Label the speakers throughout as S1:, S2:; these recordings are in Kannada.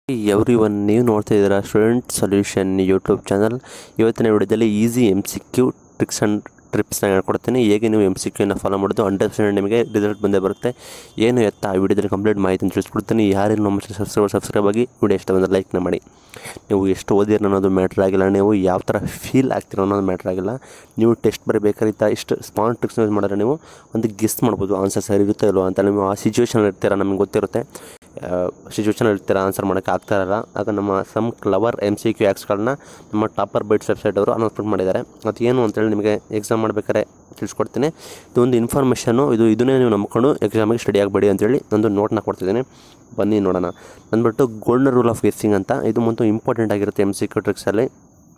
S1: ಎವ್ರಿ ಒನ್ ನೀವು ನೋಡ್ತಾ ಇದ್ದೀರಾ ಸ್ಟೂಡೆಂಟ್ ಸೊಲ್ಯೂಷನ್ ಯೂಟ್ಯೂಬ್ ಚಾನಲ್ ಇವತ್ತಿನ ವಿಡಿಯೋದಲ್ಲಿ easy M C Q tricks and ಟ್ರಿಪ್ಸ್ನ ಹೇಳ್ಕೊಡ್ತೀನಿ ಹೇಗೆ ನೀವು ಎಮ್ ಸಿ ಕ್ಯೂನ ಫಾಲೋ ಮಾಡೋದು ಹಂಡ್ರೆಡ್ ಪರ್ಸೆಂಟ್ ನಿಮಗೆ ರಿಸಲ್ಟ್ ಬಂದೇ ಬರುತ್ತೆ ಏನು ಎತ್ತ ಆ ವಿಡಿಯೋದಲ್ಲಿ ಕಂಪ್ಲೀಟ್ ಮಾಹಿತಿ ತಿಳಿಸ್ಕೊಡ್ತೀನಿ ಯಾರೇನು ನಮ್ಮ ಸಬ್ಸ್ಕ್ರೈಬ್ ಸಬ್ಸ್ಕ್ರೈಬ್ ಆಗಿ ವಿಡಿಯೋ ಇಷ್ಟ ಬಂದರೆ ಲೈಕ್ನ ಮಾಡಿ ನೀವು ಎಷ್ಟು ಓದಿರ ಅನ್ನೋದು ಮ್ಯಾಟ್ರ್ ಆಗಿಲ್ಲ ನೀವು ಯಾವ ಥರ ಫೀಲ್ ಆಗ್ತೀರ ಅನ್ನೋದು ಮ್ಯಾಟ್ರ್ ಆಗಿಲ್ಲ ನೀವು ಟೆಸ್ಟ್ ಬರಬೇಕಾಗಿತ್ತ ಇಷ್ಟು ಸ್ಮಾರ್ಟ್ ಟ್ರಿಕ್ಸ್ನ ಯೂಸ್ ಮಾಡಿದ್ರೆ ನೀವು ಒಂದು ಗೆಸ್ಟ್ ಮಾಡ್ಬೋದು ಆನ್ಸರ್ ಸರಿ ಇರುತ್ತೋ ಇಲ್ವೋ ಅಂತ ನೀವು ಆ ಸಿಚುವೇಶನ್ ಇರ್ತೀರ ನಮಗೆ ಗೊತ್ತಿರುತ್ತೆ ಸಿಚುವೇಶನ್ ಇರ್ತೀರ ಆನ್ಸರ್ ಮಾಡೋಕ್ಕೆ ಆಗ್ತಾ ಇರಲ್ಲ ಆಗ ನಮ್ಮ some clever M C Q ಆ್ಯಕ್ಸ್ಗಳನ್ನ ನಮ್ಮ ಟಾಪರ್ ಬೈಟ್ಸ್ ವೆಬ್ಸೈಟ್ ಅವರು ಅನೌನ್ಸ್ಮೆಂಟ್ ಮಾಡಿದ್ದಾರೆ ಅದು ಏನು ಅಂತೇಳಿ ನಿಮಗೆ ಎಕ್ಸಾಮ್ ಮಾಡಬೇಕಾದ್ರೆ ತಿಳಿಸ್ಕೊಡ್ತೀನಿ ಇದು ಒಂದು ಇನ್ಫಾರ್ಮೇಷನು ಇದು ಇದನ್ನೇ ನೀವು ನಂಬ್ಕೊಂಡು ಎಕ್ಸಾಮಿಗೆ ಸ್ಟಡಿ ಆಗಬೇಡಿ ಅಂತೇಳಿ ಒಂದು ನೋಟ್ನ ಕೊಡ್ತಿದ್ದೀನಿ ಬನ್ನಿ ನೋಡೋಣ ಬಂದ್ಬಿಟ್ಟು ಗೋಲ್ಡನ್ ರೂಲ್ ಆಫ್ ಗೆಸ್ಸಿಂಗ್ ಅಂತ ಇದು ಮತ್ತು ಇಂಪಾರ್ಟೆಂಟ್ ಆಗಿರುತ್ತೆ ಎಮ್ ಸಿ ಕ್ಯೂ ಟ್ರಿಕ್ಸಲ್ಲಿ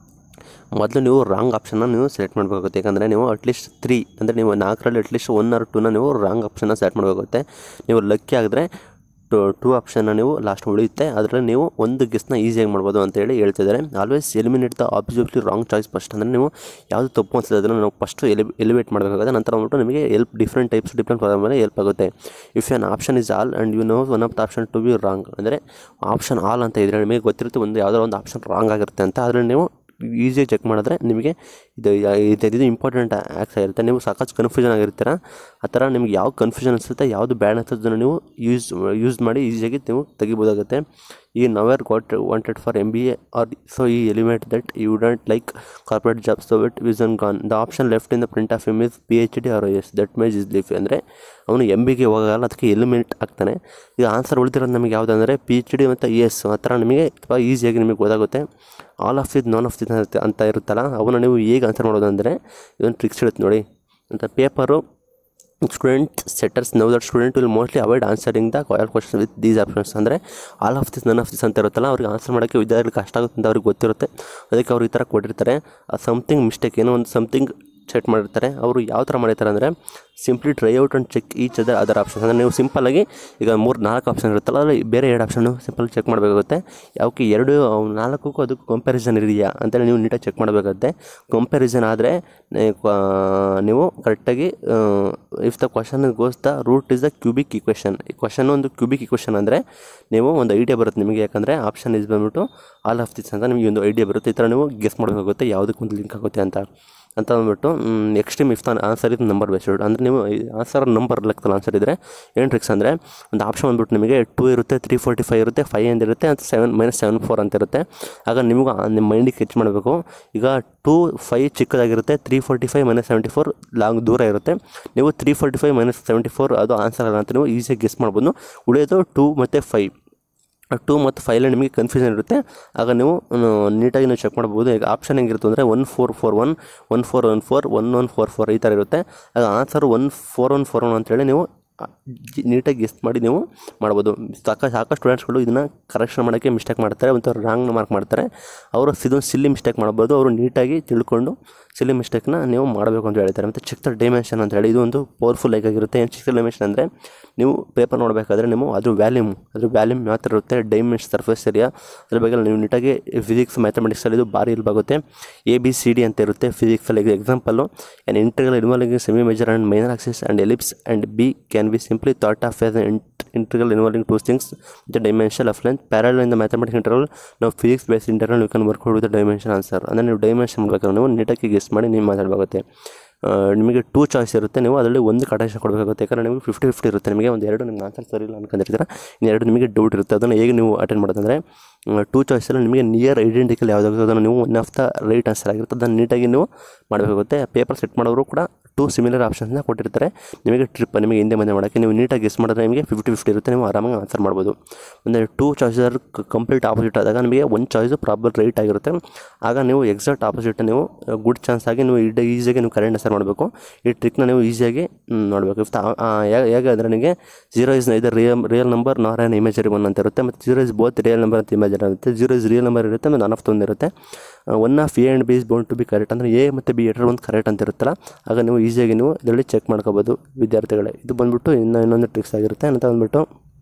S1: ಮೊದಲು ನೀವು ರಾಂಗ್ ಆಪ್ಷನ್ನ ನೀವು ಸೆಲೆಕ್ಟ್ ಮಾಡಬೇಕಾಗುತ್ತೆ ಯಾಕಂದರೆ ನೀವು ಅಟ್ಲೀಸ್ಟ್ ತ್ರೀ ಅಂದರೆ ನೀವು ನಾಲ್ಕರಲ್ಲಿ ಅಟ್ಲೀಸ್ಟ್ ಒನ್ ಆರ್ ಟೂನ ನೀವು ರಾಂಗ್ ಆಪ್ಷನ್ನ ಸೆಲೆಕ್ಟ್ ಮಾಡಬೇಕಾಗುತ್ತೆ ನೀವು ಲಕ್ಕಿ ಆಗಿದ್ರೆ ಟು ಟೂ ಆಪ್ಷನ್ನ ನೀವು ಲಾಸ್ಟ್ ಉಳಿಯುತ್ತೆ ಅದರಲ್ಲಿ ನೀವು ಒಂದು ಗೆಸ್ನ ಈಸಿಯಾಗಿ ಮಾಡ್ಬೋದು ಅಂತೇಳಿ ಹೇಳ್ತಿದ್ದಾರೆ always eliminate the obviously wrong choice first ಅಂದರೆ ನೀವು ಯಾವುದು ತಪ್ಪು ಅನಿಸ್ತದೆ ಅದನ್ನು ನಾವು ಫಸ್ಟು ಎಲಿ ಎಲಿವೇಟ್ ಮಾಡಬೇಕಾಗುತ್ತೆ ನಂತರ ಬಂದ್ಬಿಟ್ಟು ನಿಮಗೆ help different types different problem ಮೇಲೆ ಹೆಲ್ಪ್ ಆಗುತ್ತೆ if an option is all and you know one of the option to be wrong ಅಂದರೆ ಆಪ್ಷನ್ ಆಲ್ ಅಂತ ಇದ್ದರೆ ನಿಮಗೆ ಗೊತ್ತಿರುತ್ತೆ ಒಂದು ಯಾವುದೋ ಒಂದು ಆಪ್ಷನ್ ರಾಂಗ್ ಆಗಿರುತ್ತೆ ಅಂತ ಅದರಲ್ಲಿ ನೀವು ಈಸಿಯಾಗಿ ಚೆಕ್ ಮಾಡಿದ್ರೆ ನಿಮಗೆ ಇದು ಇದು ಇದು ಇಂಪಾರ್ಟೆಂಟ್ ಆ್ಯಕ್ಸ್ ಆಗಿರುತ್ತೆ ನೀವು ಸಾಕಷ್ಟು ಕನ್ಫ್ಯೂಷನ್ ಆಗಿರ್ತೀರ ಆ ಥರ ನಿಮ್ಗೆ ಯಾವ ಕನ್ಫ್ಯೂಷನ್ ಅನಿಸುತ್ತೆ ಯಾವುದು ಬ್ಯಾಡ್ ಅನ್ಸೋದನ್ನು ನೀವು ಯೂಸ್ ಯೂಸ್ ಮಾಡಿ ಈಸಿಯಾಗಿ ನೀವು ತೆಗಿಬೋದಾಗುತ್ತೆ ಈ never got wanted for M B A R so ಈ eliminate that you don't like corporate job so it was gone the option left in the print of M is P H D R S that makes is life ಅಂದರೆ ಅವನು ಎಮ್ ಬಿಗೆ ಹೋಗಲ್ಲ ಅದಕ್ಕೆ ಎಲಿಮೆಂಟ್ ಆಗ್ತಾನೆ ಈಗ ಆನ್ಸರ್ ಉಳಿದಿರೋದು ನಮಗೆ ಯಾವುದಂದರೆ ಪಿ ಎಚ್ ಡಿ ಮತ್ತು ಎಸ್ ಆ ಥರ ನಿಮಗೆ ತುಂಬ ಈಸಿಯಾಗಿ ನಿಮಗೆ ಗೊತ್ತಾಗುತ್ತೆ ಆಲ್ ಆಫ್ ಇದ್ ನಾನ್ ಆಫ್ ದಿಸ್ ಅಂತ ಇರುತ್ತಲ್ಲ ಅವನ್ನ ನೀವು ಹೇಗೆ ಆನ್ಸರ್ ಮಾಡೋದು ಅಂದರೆ ಇದೊಂದು ಟ್ರಿಕ್ಸ್ ಇರುತ್ತೆ ನೋಡಿ ಅಂತ paper student setters know that student will mostly avoid answering the coil question with these options ಅಂದರೆ all of this none of this ಅಂತ ಇರುತ್ತಲ್ಲ ಅವ್ರಿಗೆ ಆನ್ಸರ್ ಮಾಡೋಕ್ಕೆ ವಿದ್ಯಾರ್ಥಿಗಳು ಕಷ್ಟ ಆಗುತ್ತೆ ಅಂತ ಅವ್ರಿಗೆ ಗೊತ್ತಿರುತ್ತೆ ಅದಕ್ಕೆ ಅವ್ರು ಈ ಥರ ಕೊಟ್ಟಿರ್ತಾರೆ ಸಮಥಿಂಗ್ ಮಿಸ್ಟೇಕ್ ಏನೋ ಒಂದು ಸಮಥಿಂಗ್ ಸೆಟ್ ಮಾಡಿರ್ತಾರೆ ಅವರು ಯಾವ ಥರ ಮಾಡಿರ್ತಾರೆ ಅಂದರೆ simply try out and check each other other options ಅಂದರೆ ನೀವು ಸಿಂಪಲ್ಲಾಗಿ ಈಗ ಮೂರು ನಾಲ್ಕು ಆಪ್ಷನ್ ಇರುತ್ತಲ್ಲ ಅದರಲ್ಲಿ ಬೇರೆ ಎರಡು ಆಪ್ಷನ್ನು ಸಿಂಪಲ್ ಚೆಕ್ ಮಾಡಬೇಕಾಗುತ್ತೆ ಯಾವಕ್ಕೆ ಎರಡು ನಾಲ್ಕಕ್ಕೂ ಅದಕ್ಕೂ ಕಂಪ್ಯಾರಿಸನ್ ಇದೆಯಾ ಅಂತೇಳಿ ನೀವು ನೀಟಾಗಿ ಚೆಕ್ ಮಾಡಬೇಕಾಗುತ್ತೆ ಕಂಪ್ಯಾರಿಸನ್ ಆದರೆ ನೀವು ಕರೆಕ್ಟಾಗಿ if the question goes the root is the cubic equation ಈ ಕ್ವಶನ್ ಒಂದು ಕ್ಯೂಬಿಕ್ ಇಕ್ವೇಷನ್ ಅಂದರೆ ನೀವು ಒಂದು ಐಡಿಯಾ ಬರುತ್ತೆ ನಿಮಗೆ ಯಾಕಂದರೆ ಆಪ್ಷನ್ ಇಸ್ ಬಂದ್ಬಿಟ್ಟು ಆಲ್ ಆಫ್ ದಿಸ್ ಅಂತ ನಿಮಗೆ ಒಂದು ಐಡಿಯಾ ಬರುತ್ತೆ ಈ ಥರ ನೀವು ಗೆಸ್ ಮಾಡಬೇಕಾಗುತ್ತೆ ಯಾವುದಕ್ಕೆ ಒಂದು ಲಿಂಕ್ ಆಗುತ್ತೆ ಅಂತ ಅಂತ ಅಂದ್ಬಿಟ್ಟು ನೆಕ್ಸ್ಟ್ ಟೈಮ್ ಇಫ್ ತಾನು ಆನ್ಸರ್ ಇದು ನಂಬರ್ ಬೇಸ್ಡ್ ಅಂದರೆ ನೀವು ಆನ್ಸರ್ ನಂಬರ್ ಲೆಕ್ಕದಲ್ಲಿ ಆನ್ಸರ್ ಇದ್ದರೆ ಏನು ಟ್ರಿಕ್ಸ್ ಅಂದರೆ ಒಂದು ಆಪ್ಷನ್ ಬಂದ್ಬಿಟ್ಟು ನಿಮಗೆ ಟೂ ಇರುತ್ತೆ ತ್ರೀ ಫೋರ್ಟಿ ಫೈವ್ ಇರುತ್ತೆ ಫೈವ್ ಅಂತ ಇರುತ್ತೆ ಮತ್ತು ಸೆವೆನ್ ಮೈನಸ್ ಸೆವೆನ್ ಫೋರ್ ಅಂತ ಇರುತ್ತೆ ಆಗ ನಿಮಗೂ ನಿಮ್ಮ ಮೈಂಡಿಗೆ ಕೆಚ್ ಮಾಡಬೇಕು ಈಗ ಟೂ ಫೈವ್ ಚಿಕ್ಕದಾಗಿರುತ್ತೆ three forty five minus seventy four long ದೂರ ಇರುತ್ತೆ ನೀವು three forty five minus seventy four ಅದು ಆನ್ಸರ್ ಅಲ್ಲ ಅಂತ ನೀವು ಈಸಿಯಾಗಿ ಗೆಸ್ ಮಾಡ್ಬೋದು ಉಳಿಯೋದು ಟೂ ಮತ್ತು ಫೈವ್ ಟೂ ಮತ್ತು ಫೈವಲ್ಲಿ ನಿಮಗೆ ಕನ್ಫ್ಯೂಷನ್ ಇರುತ್ತೆ ಆಗ ನೀವು ನೀಟಾಗಿ ನೀವು ಚೆಕ್ ಮಾಡ್ಬೋದು ಈಗ ಆಪ್ಷನ್ ಹೆಂಗಿರುತ್ತೆ ಅಂದರೆ one four four one one four one four one one four four ಈ ಥರ ಇರುತ್ತೆ ಆಗ answer one four one four one ಅಂತೇಳಿ ನೀವು ನೀಟಾಗಿ ಗೆಸ್ಟ್ ಮಾಡಿ ನೀವು ಮಾಡ್ಬೋದು ಸಾಕ ಸಾಕಷ್ಟು ಸ್ಟೂಡೆಂಟ್ಸ್ಗಳು ಇದನ್ನು ಕರೆಕ್ಷನ್ ಮಾಡೋಕ್ಕೆ ಮಿಸ್ಟೇಕ್ ಮಾಡ್ತಾರೆ ಮತ್ತು ರಾಂಗ್ ಮಾರ್ಕ್ ಮಾಡ್ತಾರೆ ಅವರು ಇದೊಂದು ಸಿಲ್ಲಿ ಮಿಸ್ಟೇಕ್ ಮಾಡ್ಬೋದು ಅವರು ನೀಟಾಗಿ ತಿಳ್ಕೊಂಡು ಸಿಲ್ಲಿ ಮಿಸ್ಟೇಕ್ನ ನೀವು ಮಾಡಬೇಕು ಅಂತ ಹೇಳ್ತಾರೆ ಮತ್ತು ಚಿಕ್ಕ ಡೈಮೆನ್ಷನ್ ಅಂತ ಹೇಳಿ ಇದು ಒಂದು ಪವರ್ಫುಲ್ ಆಗಿರುತ್ತೆ ಏನು ಚಿಕ್ಕ ಡೈಮೆನ್ಷನ್ ಅಂದರೆ ನೀವು ಪೇಪರ್ ನೋಡಬೇಕಾದ್ರೆ ನೀವು ಅದ್ರ ವ್ಯಾಲ್ಯೂಮ್ ಅದ್ರ ವ್ಯಾಲ್ಯೂಮ್ ಯಾವ ಥರ ಇರುತ್ತೆ ಡೈಮೆನ್ಷನ್ ಸರ್ಫೇಸ್ ಏರಿಯಾ ಅದ್ರ ಬಗ್ಗೆ ನೀವು ನೀಟಾಗಿ ಫಿಸಿಕ್ಸ್ ಮ್ಯಾಥಮೆಟಿಕ್ಸಲ್ಲಿ ಇದು ಭಾರಿ ಇಲ್ಬಾಗುತ್ತೆ ಎ ಬಿ ಸಿ ಡಿ ಅಂತ ಇರುತ್ತೆ ಫಿಸಿಕ್ಸಲ್ಲಿ example and integral involving semi major and minor axis and ellipse and B can be simply thought of as integral involving two things the dimension of length parallel in the mathematics interval ನಾವು physics base interval you can work out with dimension answer ಅಂದರೆ ನೀವು ಡೈಮೆನ್ಷನ್ ಮಾಡಬೇಕಾದ್ರೆ ನೀವು ನೀಟಾಗಿ ಗೆಸ್ ಮಾಡಿ ನೀವು ಮಾತಾಡಬೇಕಾಗುತ್ತೆ ನಿಮಗೆ ಟೂ ಚಾಯ್ಸ್ ಇರುತ್ತೆ ನೀವು ಅದರಲ್ಲಿ ಒಂದು ಕಟಾಕ್ಷ ಕೊಡಬೇಕಾಗುತ್ತೆ ಯಾಕಂದರೆ ನಿಮಗೆ ಫಿಫ್ಟಿ ಫಿಫ್ಟಿ ಇರುತ್ತೆ ನಿಮಗೆ ಒಂದು ಎರಡು ನಿಮ್ಗೆ ಆನ್ಸರ್ ಸರಿ ಇಲ್ಲ ಅನ್ಕೊಂಡಿರ್ತೀರ ಇನ್ನೆರಡು ನಿಮಗೆ ಡೌಟ್ ಇರುತ್ತೆ ಅದನ್ನು ಹೇಗೆ ನೀವು ಅಟೆಂಡ್ ಮಾಡೋದಂದರೆ ಟೂ ಚಾಯ್ಸಲ್ಲಿ ನಿಮಗೆ ನಿಯರ್ ಐಡೆಂಟಿಕಲ್ ಯಾವುದಾಗುತ್ತೆ ಅದನ್ನು ನೀವು one of the right answer ಆಗಿರುತ್ತೆ ಅದನ್ನು ನೀಟಾಗಿ ನೀವು ಮಾಡಬೇಕಾಗುತ್ತೆ ಪೇಪರ್ ಸೆಟ್ ಮಾಡೋರು ಕೂಡ ಟೂ ಸಿಮಿಲರ್ ಆಪ್ಷನ್ಸ್ನ ಕೊಟ್ಟಿರ್ತಾರೆ ನಿಮಗೆ ಟ್ರಿಪ್ ನಿಮಗೆ ಹಿಂದೆ ಮುಂದೆ ಮಾಡೋಕ್ಕೆ ನೀವು ನೀಟಾಗಿ ಗೆಸ್ ಮಾಡಿದ್ರೆ ನಿಮಗೆ ಫಿಫ್ಟಿ ಫಿಫ್ಟಿ ಇರುತ್ತೆ ನೀವು ಆರಾಮಾಗಿ ಆನ್ಸರ್ ಮಾಡ್ಬೋದು ಅಂದರೆ ಟೂ ಚಾಯ್ಸರ್ ಕಂಪ್ಲೀಟ್ ಆಪೋಸಿಟ್ ಆದಾಗ ನಿಮಗೆ ಒಂದು ಚಾಯ್ಸು ಪ್ರಾಬಲ್ ರೈಟ್ ಆಗಿರುತ್ತೆ ಆಗ ನೀವು ಎಕ್ಸಾಕ್ಟ್ ಆಪೋಸಿಟ್ ನೀವು ಗುಡ್ ಚಾನ್ಸ್ ಆಗಿ ನೀವು ಇಡ ಈಸಿಯಾಗಿ ನೀವು ಕರೆಂಟ್ ಆನ್ಸರ್ ಮಾಡಬೇಕು ಈ ಟ್ರಿಕ್ನ ನೀವು ಈಸಿಯಾಗಿ ನೋಡಬೇಕು ಇಫ್ ಹೇಗೆ ಅಂದರೆ ನಿಮಗೆ zero is either real real number nor an imaginary one ಅಂತ ಇರುತ್ತೆ ಮತ್ತು zero is both real number ಅಂತ ಇಮೇಜರಿ ಇರುತ್ತೆ ಜೀರೋ ಇಸ್ ರಿಯಲ್ ನಂಬರ್ ಇರುತ್ತೆ ಮತ್ತು ನಾನ್ ಆಫ್ ಒಂದು ಇರುತ್ತೆ one of A and B is bound to be correct ಅಂದರೆ ಎ ಮತ್ತು ಬಿ ಎರಡರ ಒಂದು ಕರೆಕ್ಟ್ ಅಂತ ಇರುತ್ತಲ್ಲ ಆಗ ನೀವು ಈಸಿಯಾಗಿ ನೀವು ಇದರಲ್ಲಿ ಚೆಕ್ ಮಾಡ್ಕೋಬೋದು ವಿದ್ಯಾರ್ಥಿಗಳೇ ಇದು ಬಂದ್ಬಿಟ್ಟು ಇನ್ನೂ ಇನ್ನೊಂದು ಟ್ರಿಕ್ಸ್ ಆಗಿರುತ್ತೆ ಅಂತ ಬಂದ್ಬಿಟ್ಟು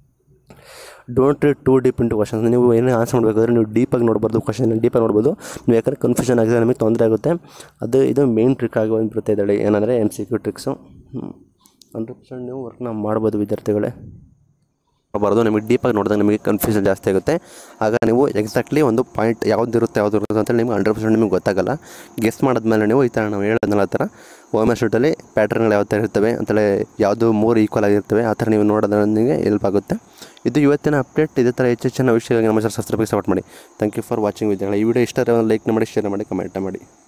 S1: don't read too deep into questions ನೀವು ಏನೇ ಆನ್ಸರ್ ಮಾಡಬೇಕಾದ್ರೆ ನೀವು ಡೀಪಾಗಿ ನೋಡ್ಬಾರ್ದು ಕ್ವಶನ್ ಡೀಪಾಗಿ ನೋಡ್ಬೋದು ನೀವು ಯಾಕಂದರೆ ಕನ್ಫ್ಯೂಷನ್ ಆಗಿದೆ ನಮಗೆ ತೊಂದರೆ ಆಗುತ್ತೆ ಅದು ಇದು ಮೇನ್ ಟ್ರಿಕ್ ಆಗಿ ಬಂದ್ಬಿಡುತ್ತೆ ಇದರಲ್ಲಿ ಏನಂದರೆ M C Q tricks hundred percent ನೀವು ವರ್ಕ್ನ ಮಾಡ್ಬೋದು ವಿದ್ಯಾರ್ಥಿಗಳೇ ಬರೋದು ನಿಮಗೆ ಡೀಪಾಗಿ ನೋಡಿದಾಗ ನಿಮಗೆ ಕನ್ಫ್ಯೂಷನ್ ಜಾಸ್ತಿ ಆಗುತ್ತೆ ಆಗ ನೀವು ಎಕ್ಸಾಕ್ಟ್ಲಿ ಒಂದು ಪಾಯಿಂಟ್ ಯಾವ್ದು ಇರುತ್ತೆ ಯಾವ್ದು ಇರುತ್ತೆ ಅಂತ ನಿಮ್ಗೆ ಹಂಡ್ರೆಡ್ ಪರ್ಸೆಂಟ್ ನಿಮಗೆ ಗೊತ್ತಾಗಲ್ಲ ಗೆಸ್ ಮಾಡಿದ್ಮೇಲೆ ನೀವು ಈ ಥರ ನಾವು ಹೇಳೋದಲ್ಲ ಆ ಥರ ಓಮರ್ ಶೂಟಲ್ಲಿ ಪ್ಯಾಟರ್ನ್ಗಳು ಯಾವ ಥರ ಇರ್ತವೆ ಅಂತಲೇ ಯಾವುದು ಮೂರು ಈಕ್ವಲ್ ಆಗಿರ್ತವೆ ಆ ಥರ ನೀವು ನೋಡೋದ್ರಿಂದ ನಿಮಗೆ ಹೆಲ್ಪ್ ಆಗುತ್ತೆ ಇದು ಇವತ್ತಿನ ಅಪ್ಡೇಟ್ ಇದೇ ಥರ ಹೆಚ್ಚು ಹೆಚ್ಚಿನ ವಿಷಯವಾಗಿ ನಮ್ಮ ಸಬ್ಸ್ಕ್ರೈಬ್ ಸಪೋರ್ಟ್ ಮಾಡಿ ಥ್ಯಾಂಕ್ ಯು ಫಾರ್ ವಾಚಿಂಗ್ ವಿದ್ಯಾರ್ಥಿ ಈ ವಿಡಿಯೋ ಇಷ್ಟ ಆದರೆ ಒಂದು ಲೈಕ್ ಮಾಡಿ ಶೇರ್ ಮಾಡಿ ಕಮೆಂಟ್ ಮಾಡಿ